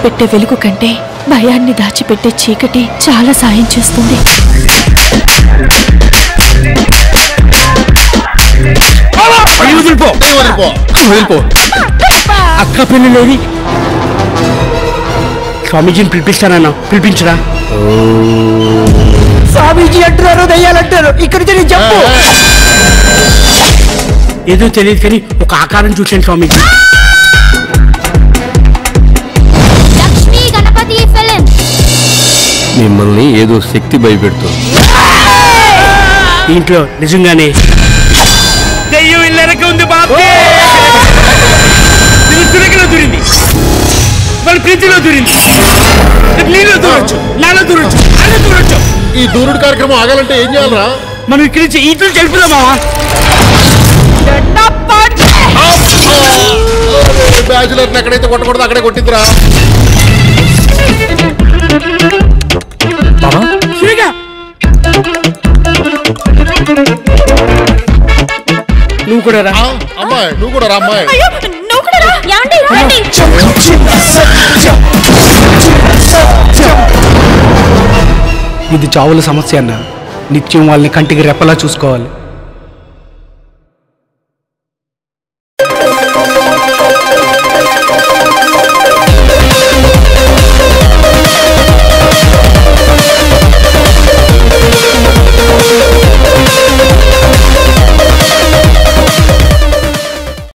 పెట్టే వెలుగు కంటే భయాన్ని దాచిపెట్టే చీకటి చాలా సాయం చేస్తుంది వదిలిపో వదిలిపో వదిలిపో అక్క పెళ్లి లేని స్వామీజీని పిలిపిస్తానన్నా పిలిపించరా స్వామీజీ అంటున్నారు దయ్యాలంటారు ఇక్కడ నుంచి చెప్పు ఏదో తెలియదు కానీ ఒక ఆకారం చూశాను స్వామీజీ లక్ష్మీ గణపతి ఫిలిం మిమ్మల్ని ఏదో శక్తి భయపెడుతుంది దీంట్లో నిజంగానే దెయ్యం ఇల్లరక ఉంది బాబు తురకలో దూరింది వాళ్ళ ప్రీతిలో దూరింది నీలో దూరొచ్చు నాలో దూరొచ్చు అలా దూరొచ్చు ఈ దూరుడు కార్యక్రమం ఆగాలంటే ఏం చేయాలరా మనం ఇక్కడి నుంచి ఇంట్లో చెడుపుదామా బ్యాచులర్ ఎక్కడైతే కొట్టకూడదు అక్కడే కొట్టిందిరా సరిగా నువ్వు కూడా రా ఆ, అమ్మాయి నువ్వు కూడా రా అమ్మాయి నువ్వు కూడా రా. ఏమండి? రండి. ఇది చావుల సమస్య అన్న నిత్యం వాళ్ళని కంటికి రెప్పలా చూసుకోవాలి